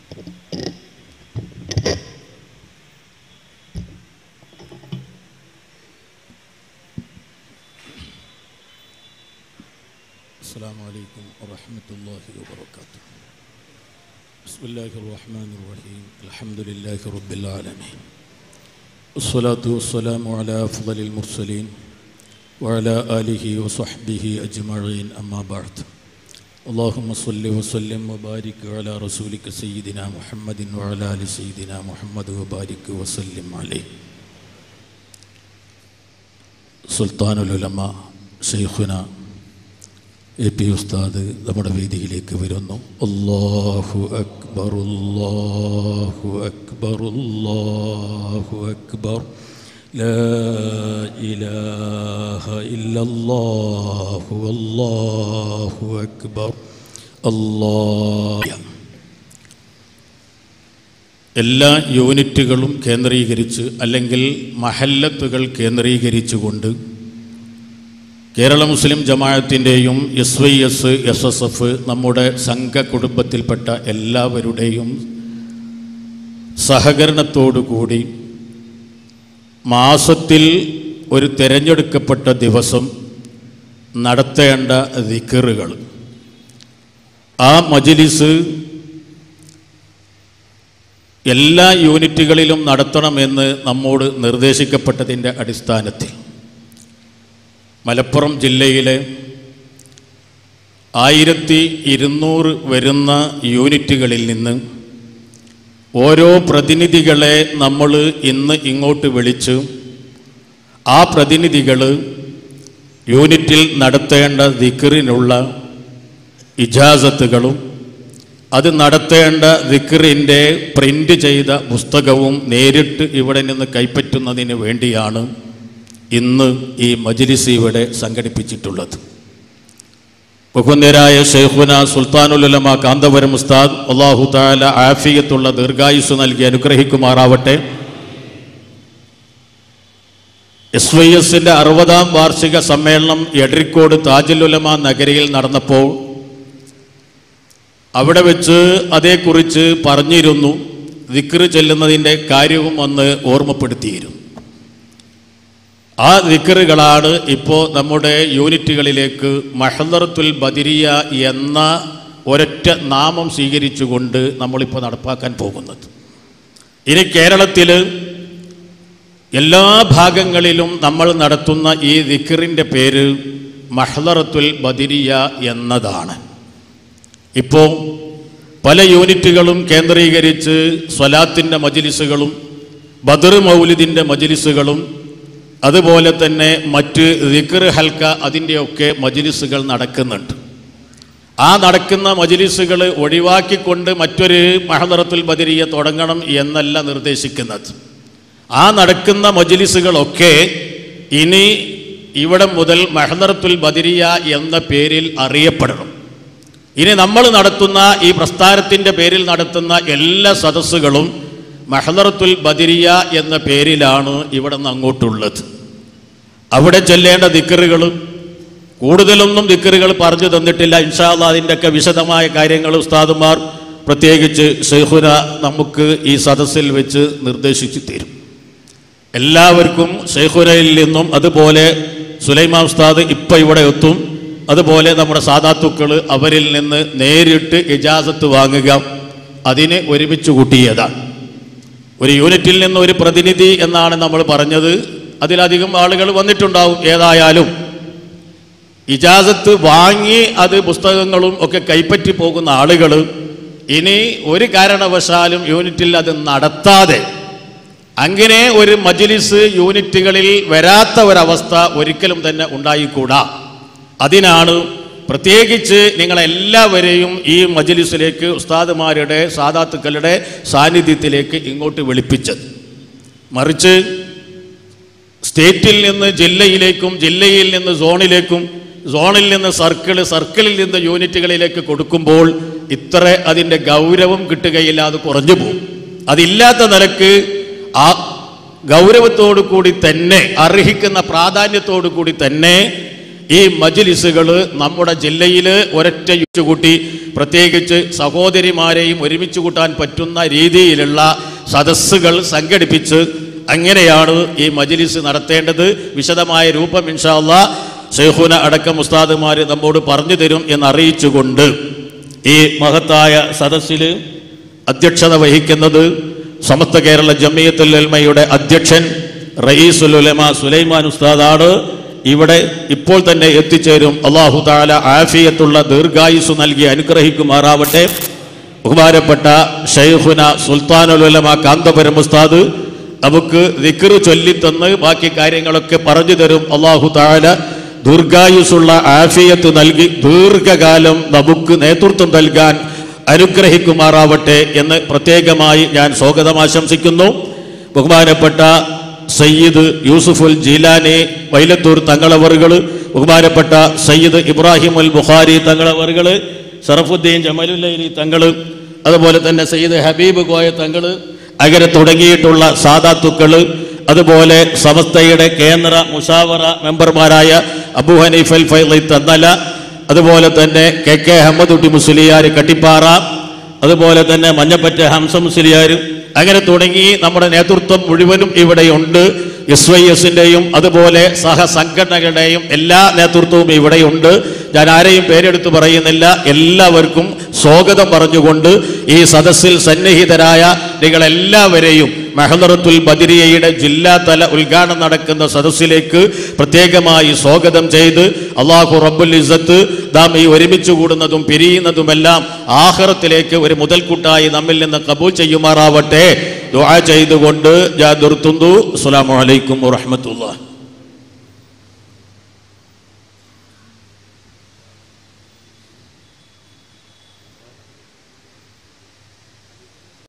السلام عليكم ورحمة الله وبركاته بسم الله الرحمن الرحيم الحمد لله رب العالمين الصلاة والسلام على أفضل المرسلين وعلى آله وصحبه أجمعين أما بعد اللهم صل وسلم وبارك على رسولك سيدنا محمد وعلى آل سيدنا محمد وبارك وسلم عليه സുൽത്താൻ ഉലമ ഷെയ്ഖുന A P ഉസ്താദ് നമ്മുടെ വേദിയിലേക്ക് വരുന്നു അല്ലാഹു അക്ബർ അല്ലാഹു അക്ബർ അല്ലാഹു അക്ബർ لا إله إلا الله والله أكبر الله എല്ലാ യൂണിറ്റുകളും കേന്ദ്രീകരിച്ച് അല്ലെങ്കിൽ മഹല്ലത്തുകൾ കേന്ദ്രീകരിച്ചുകൊണ്ട് കേരള മുസ്ലിം ജമാഅത്തിൻ്റെയും S Y S S S F നമ്മുടെ സംഘ കുടുംബത്തിൽപ്പെട്ട എല്ലാവരുടെയും സഹകരണത്തോടുകൂടി മാസത്തിൽ ഒരു തിരഞ്ഞെടുക്കപ്പെട്ട ദിവസം നടത്തേണ്ട ദിക്കറുകൾ ആ മജിലിസ് എല്ലാ യൂണിറ്റുകളിലും നടത്തണമെന്ന് നമ്മോട് നിർദ്ദേശിക്കപ്പെട്ടതിൻ്റെ അടിസ്ഥാനത്തിൽ മലപ്പുറം ജില്ലയിലെ ആയിരത്തി ഇരുന്നൂറ് വരുന്ന യൂണിറ്റുകളിൽ നിന്ന് ഓരോ പ്രതിനിധികളെ നമ്മൾ ഇന്ന് ഇങ്ങോട്ട് വിളിച്ച് ആ പ്രതിനിധികൾ യൂണിറ്റിൽ നടത്തേണ്ട ദിക്കറിനുള്ള ഇജാസത്തുകളും അത് നടത്തേണ്ട ദിക്കറിൻ്റെ പ്രിൻ്റ് ചെയ്ത പുസ്തകവും നേരിട്ട് ഇവിടെ നിന്ന് കൈപ്പറ്റുന്നതിന് വേണ്ടിയാണ് ഇന്ന് ഈ മജ്ലിസ് ഇവിടെ സംഘടിപ്പിച്ചിട്ടുള്ളത് ബഹുന്ദരായ ഷെയ്ഖുന സുൽത്താനുലമ കാന്തപുരം ഉസ്താദ് അള്ളാഹു താല ആഫിയത്തുള്ള ദീർഘായുസ് നൽകി അനുഗ്രഹിക്കുമാറാവട്ടെ എസ് വൈ എസിൻ്റെ അറുപതാം വാർഷിക സമ്മേളനം എഡ്രിക്കോട് താജുലുലമ നഗരിയിൽ നടന്നപ്പോൾ അവിടെ വെച്ച് അതേക്കുറിച്ച് പറഞ്ഞിരുന്നു ദിക്റ് ചെല്ലുന്നതിൻ്റെ കാര്യവും അന്ന് ഓർമ്മപ്പെടുത്തിയിരുന്നു ആ ദിക്കറുകളാണ് ഇപ്പോൾ നമ്മുടെ യൂണിറ്റുകളിലേക്ക് മഹദറത്തുൽ ബദിരിയ എന്ന ഒരൊറ്റ നാമം സ്വീകരിച്ചുകൊണ്ട് നമ്മളിപ്പോൾ നടപ്പാക്കാൻ പോകുന്നത് ഇനി കേരളത്തിൽ എല്ലാ ഭാഗങ്ങളിലും നമ്മൾ നടത്തുന്ന ഈ ദിക്കറിൻ്റെ പേര് മഹദറത്തുൽ ബദിരിയ എന്നതാണ് ഇപ്പോൾ പല യൂണിറ്റുകളും കേന്ദ്രീകരിച്ച് സ്വലാത്തിൻ്റെ മജിലിസുകളും ബദർ മൗലിദിൻ്റെ മജിലിസുകളും അതുപോലെ തന്നെ മറ്റ് ദിക്ർ ഹൽക്ക അതിൻ്റെയൊക്കെ മജിലിസുകൾ നടക്കുന്നുണ്ട് ആ നടക്കുന്ന മജിലിസുകൾ ഒഴിവാക്കിക്കൊണ്ട് മറ്റൊരു മഹദറത്തുൽ ബദരിയ തുടങ്ങണം എന്നല്ല നിർദ്ദേശിക്കുന്നത് ആ നടക്കുന്ന മജിലിസുകളൊക്കെ ഇനി ഇവിടെ മുതൽ മഹദറത്തുൽ ബദരിയ എന്ന പേരിൽ അറിയപ്പെടണം ഇനി നമ്മൾ നടത്തുന്ന ഈ പ്രസ്ഥാനത്തിൻ്റെ പേരിൽ നടത്തുന്ന എല്ലാ സദസ്സുകളും മഹദറത്തുൽ ബദിരിയ എന്ന പേരിലാണ് ഇവിടെ നിന്ന് അങ്ങോട്ടുള്ളത് അവിടെ ചെല്ലേണ്ട ദിക്കറുകളും കൂടുതലൊന്നും ദിക്കറുകൾ പറഞ്ഞു തന്നിട്ടില്ല ഇൻഷാല്ല അതിൻ്റെയൊക്കെ വിശദമായ കാര്യങ്ങൾ ഉസ്താദുമാർ പ്രത്യേകിച്ച് ഷെയ്ഖുന നമുക്ക് ഈ സദസ്സിൽ വെച്ച് നിർദ്ദേശിച്ചു തരും എല്ലാവർക്കും ഷെയ്ഖുനയിൽ നിന്നും അതുപോലെ സുലൈമാൻ ഉസ്താദ് ഇപ്പം ഇവിടെ എത്തും അതുപോലെ നമ്മുടെ സാധാത്തുക്കൾ അവരിൽ നിന്ന് നേരിട്ട് ഇജാസത്ത് വാങ്ങുക അതിന് ഒരുമിച്ച് കൂട്ടിയതാണ് ഒരു യൂണിറ്റിൽ നിന്ന് ഒരു പ്രതിനിധി എന്നാണ് നമ്മൾ പറഞ്ഞത് അതിലധികം ആളുകൾ വന്നിട്ടുണ്ടാവും ഏതായാലും ഇജാസത്ത് വാങ്ങി അത് പുസ്തകങ്ങളും ഒക്കെ കൈപ്പറ്റി പോകുന്ന ആളുകൾ ഇനി ഒരു കാരണവശാലും യൂണിറ്റിൽ അത് നടത്താതെ അങ്ങനെ ഒരു മജ്ലിസ് യൂണിറ്റുകളിൽ വരാത്ത ഒരവസ്ഥ ഒരിക്കലും തന്നെ ഉണ്ടായിക്കൂടാ അതിനാണ് പ്രത്യേകിച്ച് നിങ്ങളെല്ലാവരെയും ഈ മജ്ലിസിലേക്ക് ഉസ്താദുമാരുടെ സാദാത്തുക്കളുടെ സാന്നിധ്യത്തിലേക്ക് ഇങ്ങോട്ട് വിളിപ്പിച്ചത് മറിച്ച് സ്റ്റേറ്റിൽ നിന്ന് ജില്ലയിലേക്കും ജില്ലയിൽ നിന്ന് സോണിലേക്കും സോണിൽ നിന്ന് സർക്കിൾ സർക്കിളിൽ നിന്ന് യൂണിറ്റുകളിലേക്ക് കൊടുക്കുമ്പോൾ ഇത്ര അതിൻ്റെ ഗൗരവം കിട്ടുകയില്ല അത് കുറഞ്ഞു പോകും അതില്ലാത്ത നിലക്ക് ആ ഗൗരവത്തോടു കൂടി തന്നെ അർഹിക്കുന്ന പ്രാധാന്യത്തോടു കൂടി തന്നെ ഈ മജ്ലിസുകൾ നമ്മുടെ ജില്ലയിൽ ഒരൊറ്റ കൂട്ടി പ്രത്യേകിച്ച് സഹോദരിമാരെയും ഒരുമിച്ച് കൂട്ടാൻ പറ്റുന്ന രീതിയിലുള്ള സദസ്സുകൾ സംഘടിപ്പിച്ച് അങ്ങനെയാണ് ഈ മജ്ലിസ് നടത്തേണ്ടത് വിശദമായ രൂപം ഇൻഷാല്ല ഷെയ്ഖുന അടക്കം ഉസ്താദുമാർ നമ്മോട് പറഞ്ഞു തരും എന്നറിയിച്ചുകൊണ്ട് ഈ മഹത്തായ സദസ്സിൽ അധ്യക്ഷത വഹിക്കുന്നത് സമസ്ത കേരള ജമിയത്തുൽ ഉലമയുടെ അധ്യക്ഷൻ റയീസുൽ ഉലമ സുലൈമാൻ ഉസ്താദാണ് ഇവിടെ ഇപ്പോൾ തന്നെ എത്തിച്ചേരും അള്ളാഹു താല ആഫിയത്തുള്ള ദീർഘായുസ് നൽകി അനുഗ്രഹിക്കുമാറാവട്ടെ ബഹുമാനപ്പെട്ട ഷെയ്ഖുന സുൽത്താനുൽ ഉലമ കാന്തപുരം ഉസ്താദ് നമുക്ക് ദിക്റ് ചൊല്ലിത്തന്ന് ബാക്കി കാര്യങ്ങളൊക്കെ പറഞ്ഞു തരും അള്ളാഹു താല ദീർഘായുസുള്ള ആഫിയത്ത് നൽകി ദീർഘകാലം നമുക്ക് നേതൃത്വം നൽകാൻ അനുഗ്രഹിക്കുമാറാവട്ടെ എന്ന് പ്രത്യേകമായി ഞാൻ സ്വാഗതം ആശംസിക്കുന്നു ബഹുമാനപ്പെട്ട സയ്യിദ് യൂസുഫുൽ ജീലാനി വൈലത്തൂർ തങ്ങളവറുകൾ ബഹുമാനപ്പെട്ട സയ്യിദ് ഇബ്രാഹിം അൽ ബുഖാരി തങ്ങളവറുകൾ സറഫുദ്ദീൻ ജമലുല്ലൈലി തങ്ങൾ അതുപോലെ തന്നെ സയ്യിദ് ഹബീബ് കോയ തങ്ങൾ അങ്ങനെ തുടങ്ങിയിട്ടുള്ള സാദാത്തുക്കള് അതുപോലെ സമസ്തയുടെ കേന്ദ്ര മുഷാവറ മെമ്പർമാരായ അബു ഹനീഫ് അൽ ഫൈലി തന്നല അതുപോലെ തന്നെ കെ കെ അഹമ്മദ് കുട്ടി മുസ്ലിയാർ കട്ടിപ്പാറ അതുപോലെ തന്നെ മഞ്ഞപ്പറ്റ ഹംസ മുസ്ലിയാർ അങ്ങനെ തുടങ്ങി നമ്മുടെ നേതൃത്വം മുഴുവനും ഇവിടെയുണ്ട് എസ് വൈ എസിൻ്റെയും അതുപോലെ സഹസംഘടനകളുടെയും എല്ലാ നേതൃത്വവും ഇവിടെയുണ്ട് ഞാൻ ആരെയും പേരെടുത്ത് പറയുന്നില്ല എല്ലാവർക്കും സ്വാഗതം പറഞ്ഞുകൊണ്ട് ഈ സദസ്സിൽ സന്നിഹിതരായ നിങ്ങളെല്ലാവരെയും മെഹദറത്തുൽ ബദിരിയയുടെ ജില്ലാതല ഉദ്ഘാടനം നടക്കുന്ന സദസ്സിലേക്ക് പ്രത്യേകമായി സ്വാഗതം ചെയ്ത് അള്ളാഹു റബ്ബുൽ ഇസത്ത് നാം ഈ ഒരുമിച്ച് കൂടുന്നതും പിരിയുന്നതുമെല്ലാം ആഹ്റത്തിലേക്ക് ഒരു മുതൽക്കൂട്ടായി നമ്മിൽ നിന്ന് കബൂൽ ചെയ്യുമാറാവട്ടെ ദുആ ചെയ്തുകൊണ്ട് ഞാൻ നിർത്തുന്നു അസ്സലാമു അലൈക്കും വറഹ്മത്തുള്ളാഹി